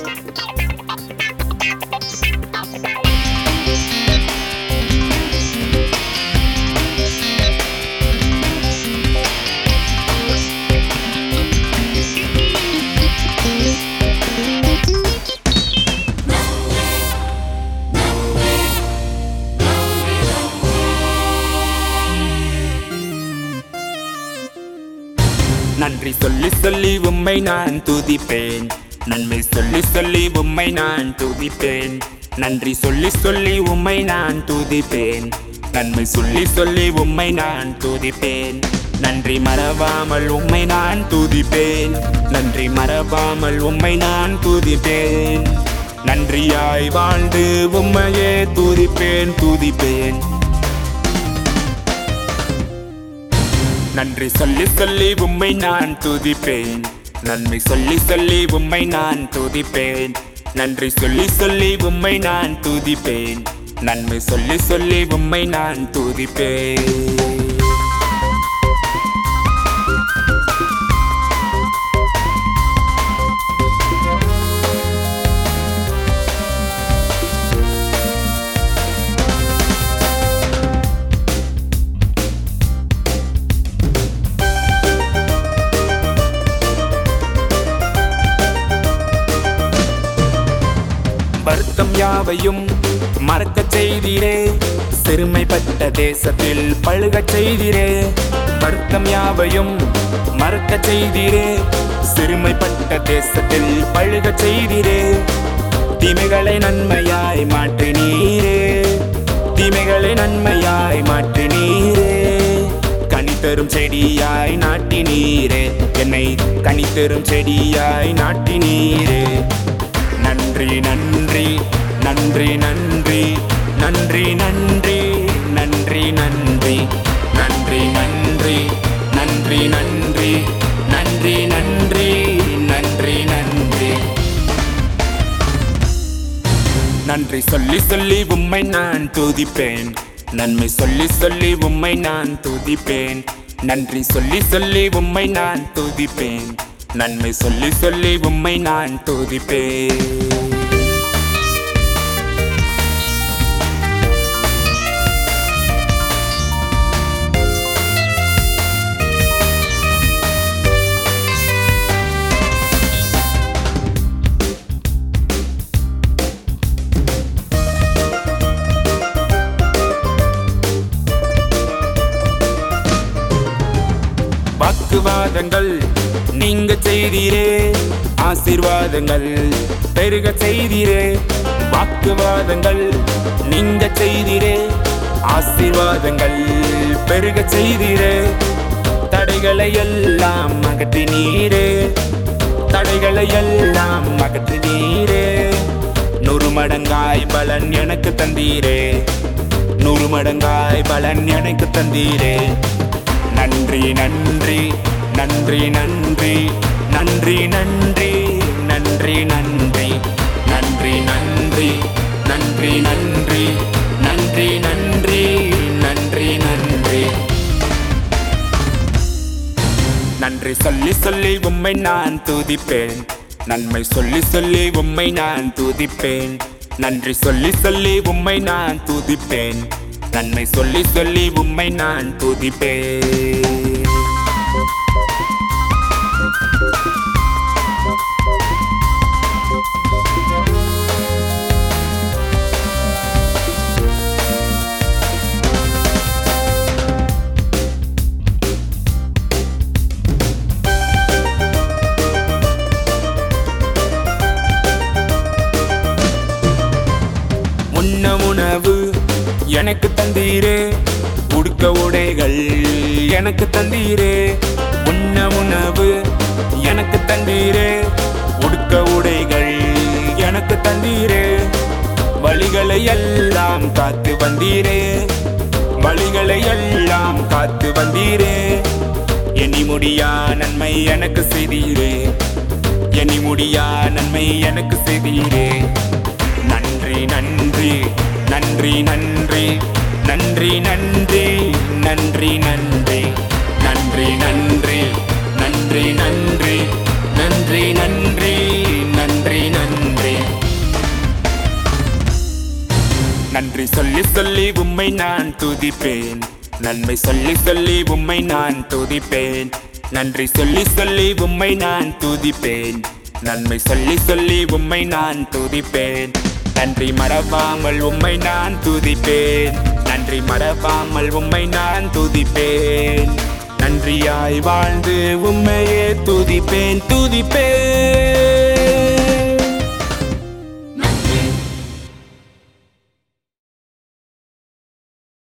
நன்றி சொல்லி சொல்லி உம்மை நான் துதிப்பேன் நன்மை சொல்லி சொல்லி உம்மை நான் துதிப்பேன் நன்றி சொல்லி சொல்லி உம்மை நான் துதிப்பேன் நன்மை சொல்லி சொல்லி உம்மை நான் துதிப்பேன் நன்றி மறவாமல் உம்மை நான் துதிப்பேன் நன்றி மறவாமல் உம்மை நான் துதிப்பேன் நன்றியாய் வாழ்ந்து உம்மையே துதிப்பேன் துதிப்பேன் நன்றி சொல்லி சொல்லி உம்மை நான் துதிப்பேன் நன்மை சொல்லி சொல்லி உம்மை நான் துதிப்பேன் நன்றி சொல்லி சொல்லி உம்மை நான் துதிப்பேன் நன்மை சொல்லி சொல்லி உம்மை நான் துதிப்பேன் வருத்தம் யாவையும் மறக்கச் செய்தீரே சிறுமைப்பட்ட தேசத்தில் பழுகச் செய்தீரே வருத்தம் யாவையும் மறக்கச் செய்தீரே சிறுமைப்பட்ட தேசத்தில் பழுகச் செய்தீரே தீமைகளை நன்மையாய் மாற்றினீரே தீமைகளை நன்மையாய் மாற்றினீரே கனி தரும் செடியாய் நாட்டினீரே என்னை கனி தரும் செடியாய் நாட்டினீரே நன்றி நன்றி நன்றி நன்றி நன்றி நன்றி நன்றி நன்றி நன்றி நன்றி நன்றி நன்றி நன்றி நன்றி நன்றி நன்றி நன்றி சொல்லி சொல்லி உம்மை நான் துதிப்பேன் நன்மை சொல்லி சொல்லி உம்மை நான் துதிப்பேன் நன்றி சொல்லி சொல்லி உம்மை நான் துதிப்பேன் நன்மை சொல்லி சொல்லி உம்மை நான் துதிப்பேன் வாக்குவாதங்கள் நீங்க செய்தீரே ஆசீர்வாதங்கள் பெருக செய்தீரே வாக்குவாதங்கள் நீங்க செய்தீரே ஆசீர்வாதங்கள் பெருக செய்தீரே தடைகளை எல்லாம் அகற்றினீரே தடைகளை எல்லாம் அகற்றினீரே நூறு மடங்காய் பலன் எனக்கு தந்தீரே நூறு மடங்காய் பலன் எனக்கு தந்தீரே நன்றி நன்றி நன்றி நன்றி நன்றி நன்றி நன்றி நன்றி நன்றி நன்றி நன்றி நன்றி நன்றி நன்றி நன்றி நன்றி நன்றி சொல்லி சொல்லி உம்மை நான் துதிப்பேன் நன்மை சொல்லி சொல்லி உம்மை நான் துதிப்பேன் நன்றி சொல்லி சொல்லி உம்மை நான் துதிப்பேன் நன்மை சொல்லி சொல்லி உம்மை நான் துதிப்பேன் உண்ண உணவு எனக்கு தந்தீரே உடுக்க உடைகள் எனக்கு தந்தீரே உண்ண உணவு எனக்கு தந்தீரே உடுக்க உடைகள் எனக்கு தந்தீரே வழிகளை எல்லாம் காத்து வந்தீரே வழிகளை எல்லாம் காத்து வந்தீரே எண்ணி முடியா நன்மை எனக்கு செய்தீரே எண்ணி முடியா நன்மை எனக்கு செய்தீரே நன்றி நன்றி நன்றி நன்றி நன்றி நன்றி நன்றி நன்றி நன்றி நன்றி நன்றி நன்றி நன்றி நன்றி நன்றி நன்றி நன்றி சொல்லி சொல்லி உம்மை நான் துதிப்பேன் நன்மை சொல்லி சொல்லி உம்மை நான் துதிப்பேன் நன்றி சொல்லி சொல்லி உம்மை நான் துதிப்பேன் நன்மை சொல்லி சொல்லி உம்மை நான் துதிப்பேன் நன்றி மறவாமல் உம்மை நான் துதிப்பேன் நன்றி மறவாமல் உம்மை நான் துதிப்பேன் நன்றியாய் வாழ்ந்து உம்மையே துதிப்பேன் துதிப்பேன்